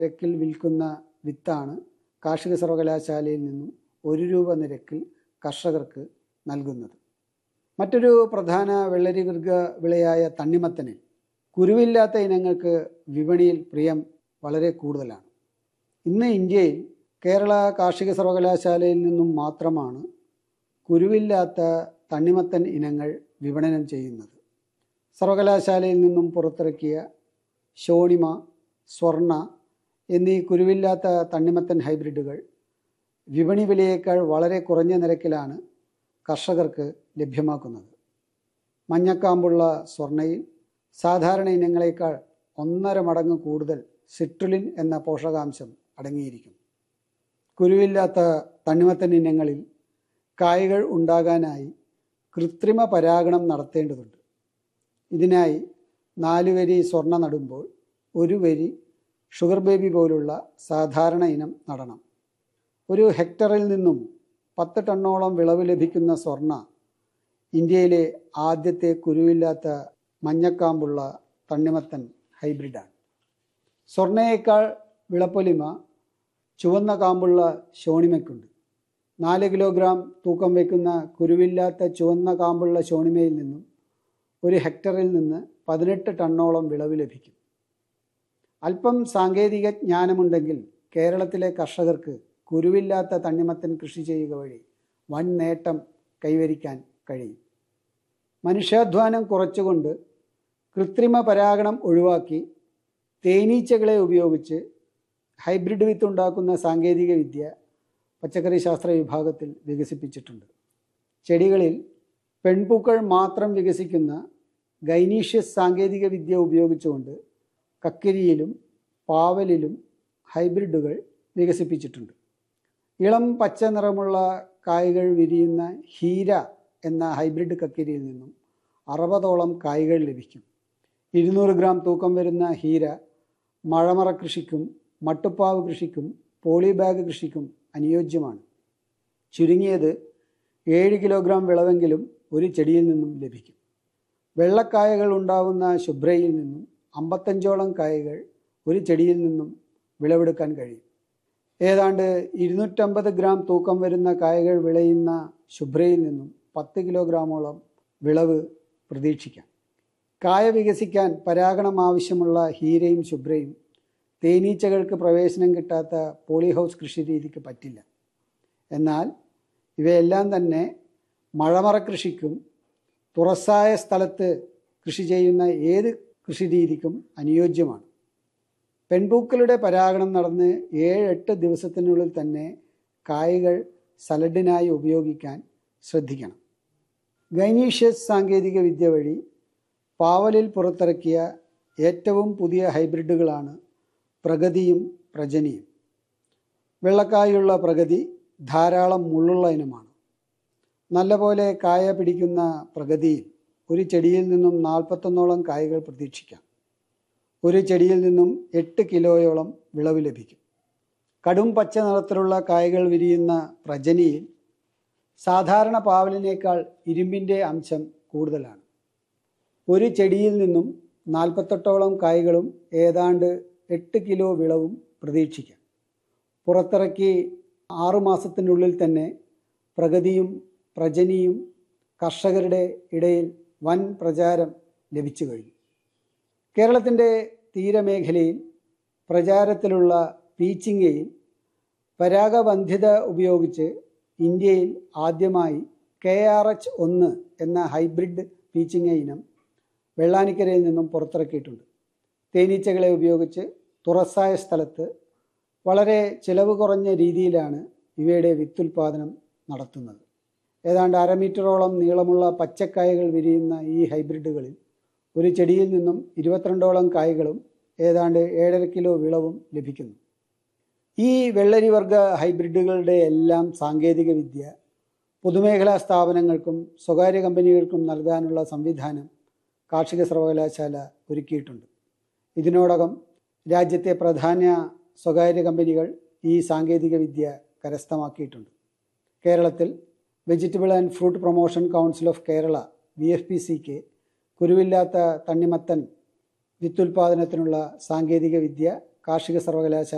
നിരക്കിൽ വിൽക്കുന്ന വിത്താണ് കാർഷിക സർവകലാശാലയിൽ നിന്നും ഒരു രൂപ നിരക്കിൽ കർഷകർക്ക് നൽകുന്നത് മറ്റൊരു പ്രധാന വെള്ളരി വർഗ വിളയായ തണ്ണിമത്തന് കുരുവില്ലാത്ത ഇനങ്ങൾക്ക് വിപണിയിൽ പ്രിയം വളരെ കൂടുതലാണ് ഇന്ന് ഇന്ത്യയിൽ കേരള കാർഷിക സർവകലാശാലയിൽ നിന്നും മാത്രമാണ് കുരുവില്ലാത്ത തണ്ണിമത്തൻ ഇനങ്ങൾ വിപണനം ചെയ്യുന്നത് സർവകലാശാലയിൽ നിന്നും പുറത്തിറക്കിയ ഷോണിമ സ്വർണ എന്നീ കുരുവില്ലാത്ത തണ്ണിമത്തൻ ഹൈബ്രിഡുകൾ വിപണി വിലയേക്കാൾ വളരെ കുറഞ്ഞ നിരക്കിലാണ് കർഷകർക്ക് ലഭ്യമാക്കുന്നത് മഞ്ഞക്കാമ്പുള്ള സ്വർണയിൽ സാധാരണ ഇനങ്ങളേക്കാൾ ഒന്നര മടങ്ങ് കൂടുതൽ സിട്രുലിൻ എന്ന പോഷകാംശം അടങ്ങിയിരിക്കും കുരുവില്ലാത്ത തണ്ണിമത്തൻ ഇനങ്ങളിൽ കായ്കൾ ഉണ്ടാകാനായി കൃത്രിമ പരാഗണം നടത്തേണ്ടതുണ്ട് ഇതിനായി നാല് വരി സ്വർണ്ണ നടുമ്പോൾ ഒരു വരി ഷുഗർ ബേബി പോലുള്ള സാധാരണ ഇനം നടണം ഒരു ഹെക്ടറിൽ നിന്നും പത്ത് ടണ്ണോളം വിളവ് ലഭിക്കുന്ന സ്വർണ്ണ ഇന്ത്യയിലെ ആദ്യത്തെ കുരുവില്ലാത്ത മഞ്ഞക്കാമ്പുള്ള തണ്ണിമത്തൻ ഹൈബ്രിഡാണ് സ്വർണ്ണയേക്കാൾ വിളപ്പൊലിമ ചുവന്ന കാമ്പുള്ള ഷോണിമയ്ക്കുണ്ട് നാല് കിലോഗ്രാം തൂക്കം വയ്ക്കുന്ന കുരുവില്ലാത്ത ചുവന്ന കാമ്പുള്ള ഷോണിമയിൽ നിന്നും ഒരു ഹെക്ടറിൽ നിന്ന് പതിനെട്ട് ടണ്ണോളം വിളവ് ലഭിക്കും അല്പം സാങ്കേതിക ജ്ഞാനമുണ്ടെങ്കിൽ കേരളത്തിലെ കർഷകർക്ക് കുരുവില്ലാത്ത തണ്ണിമത്തൻ കൃഷി ചെയ്യുക വഴി വൻ നേട്ടം കൈവരിക്കാൻ കഴിയും മനുഷ്യാധ്വാനം കുറച്ചുകൊണ്ട് കൃത്രിമ പരാഗണം ഒഴിവാക്കി തേനീച്ചകളെ ഉപയോഗിച്ച് ഹൈബ്രിഡ് വിത്ത് ഉണ്ടാക്കുന്ന സാങ്കേതിക വിദ്യ പച്ചക്കറി ശാസ്ത്ര വിഭാഗത്തിൽ വികസിപ്പിച്ചിട്ടുണ്ട് ചെടികളിൽ പെൺപൂക്കൾ മാത്രം വികസിക്കുന്ന ഗൈനീഷ്യസ് സാങ്കേതിക വിദ്യ ഉപയോഗിച്ചുകൊണ്ട് കക്കിരിയിലും പാവലിലും ഹൈബ്രിഡുകൾ വികസിപ്പിച്ചിട്ടുണ്ട് ഇളം പച്ച നിറമുള്ള കായ്കൾ വിരിയുന്ന ഹീര എന്ന ഹൈബ്രിഡ് കക്കിരിയിൽ നിന്നും അറുപതോളം കായ്കൾ ലഭിക്കും ഇരുന്നൂറ് ഗ്രാം തൂക്കം വരുന്ന ഹീര മഴമറ കൃഷിക്കും മട്ടുപ്പാവ് കൃഷിക്കും പോളിബാഗ് കൃഷിക്കും അനുയോജ്യമാണ് ചുരുങ്ങിയത് ഏഴ് കിലോഗ്രാം വിളവെങ്കിലും ഒരു ചെടിയിൽ നിന്നും ലഭിക്കും വെള്ളക്കായകൾ ഉണ്ടാവുന്ന ശുഭ്രയിൽ നിന്നും അമ്പത്തഞ്ചോളം കായകൾ ഒരു ചെടിയിൽ നിന്നും വിളവെടുക്കാൻ കഴിയും ഏതാണ്ട് ഇരുന്നൂറ്റമ്പത് ഗ്രാം തൂക്കം വരുന്ന കായകൾ വിളയുന്ന ശുഭ്രയിൽ നിന്നും പത്ത് കിലോഗ്രാമോളം വിളവ് പ്രതീക്ഷിക്കാം കായ വികസിക്കാൻ പരാഗണം ആവശ്യമുള്ള ഹീരയും ശുഭ്രയും തേനീച്ചകൾക്ക് പ്രവേശനം കിട്ടാത്ത പോളിഹൗസ് കൃഷി രീതിക്ക് പറ്റില്ല എന്നാൽ ഇവയെല്ലാം തന്നെ മഴമറ കൃഷിക്കും തുറസായ സ്ഥലത്ത് കൃഷി ചെയ്യുന്ന ഏത് കൃഷി രീതിക്കും അനുയോജ്യമാണ് പെൺപൂക്കളുടെ പരാഗണം നടന്ന് ഏഴ് എട്ട് ദിവസത്തിനുള്ളിൽ തന്നെ കായ്കൾ സലഡിനായി ഉപയോഗിക്കാൻ ശ്രദ്ധിക്കണം ഗൈനീഷ്യസ് സാങ്കേതിക വിദ്യ വഴി പാവലിൽ പുറത്തിറക്കിയ ഏറ്റവും പുതിയ ഹൈബ്രിഡുകളാണ് പ്രഗതിയും പ്രജനിയും വെള്ളക്കായുള്ള പ്രഗതി ധാരാളം മുള്ളുള്ള ഇനമാണ് നല്ലപോലെ കായ പിടിക്കുന്ന പ്രഗതിയിൽ ഒരു ചെടിയിൽ നിന്നും നാൽപ്പത്തൊന്നോളം കായകൾ പ്രതീക്ഷിക്കാം ഒരു ചെടിയിൽ നിന്നും എട്ട് കിലോയോളം വിളവ് ലഭിക്കും കടും പച്ച നിറത്തിലുള്ള കായകൾ വിരിയുന്ന പ്രജനിയിൽ സാധാരണ പാവലിനേക്കാൾ ഇരുമ്പിൻ്റെ അംശം കൂടുതലാണ് ഒരു ചെടിയിൽ നിന്നും നാൽപ്പത്തെട്ടോളം കായ്കളും ഏതാണ്ട് എട്ട് കിലോ വിളവും പ്രതീക്ഷിക്കാം പുറത്തിറക്കി ആറുമാസത്തിനുള്ളിൽ തന്നെ പ്രഗതിയും പ്രജനിയും കർഷകരുടെ ഇടയിൽ വൻ പ്രചാരം ലഭിച്ചു കഴിഞ്ഞു കേരളത്തിൻ്റെ തീരമേഖലയിൽ പ്രചാരത്തിലുള്ള പീച്ചിങ്ങയിൽ പരാഗബന്ധിത ഉപയോഗിച്ച് ഇന്ത്യയിൽ ആദ്യമായി കെ ആർ എച്ച് ഒന്ന് എന്ന ഹൈബ്രിഡ് പീച്ചിങ്ങ ഇനം വെള്ളാനിക്കരയിൽ നിന്നും പുറത്തിറക്കിയിട്ടുണ്ട് തേനീച്ചകളെ ഉപയോഗിച്ച് തുറസായ സ്ഥലത്ത് വളരെ ചിലവ് കുറഞ്ഞ രീതിയിലാണ് ഇവയുടെ വിത്തുൽപാദനം നടത്തുന്നത് ഏതാണ്ട് അര മീറ്ററോളം നീളമുള്ള പച്ചക്കായകൾ വിരിയുന്ന ഈ ഹൈബ്രിഡുകളിൽ ഒരു ചെടിയിൽ നിന്നും ഇരുപത്തിരണ്ടോളം കായ്കളും ഏതാണ്ട് ഏഴര കിലോ വിളവും ലഭിക്കുന്നു ഈ വെള്ളരി വർഗ ഹൈബ്രിഡുകളുടെ എല്ലാം സാങ്കേതിക വിദ്യ പൊതുമേഖലാ സ്ഥാപനങ്ങൾക്കും സ്വകാര്യ കമ്പനികൾക്കും നൽകാനുള്ള സംവിധാനം കാർഷിക സർവകലാശാല ഒരുക്കിയിട്ടുണ്ട് ഇതിനോടകം രാജ്യത്തെ പ്രധാന സ്വകാര്യ കമ്പനികൾ ഈ സാങ്കേതിക വിദ്യ കരസ്ഥമാക്കിയിട്ടുണ്ട് കേരളത്തിൽ vegetable and fruit promotion council of Kerala V F P CK കുരുവില്ലാത്ത തണ്ണിമത്തൻ വിത്തുൽപാദനത്തിനുള്ള സാങ്കേതിക വിദ്യ കാർഷിക സർവകലാശാല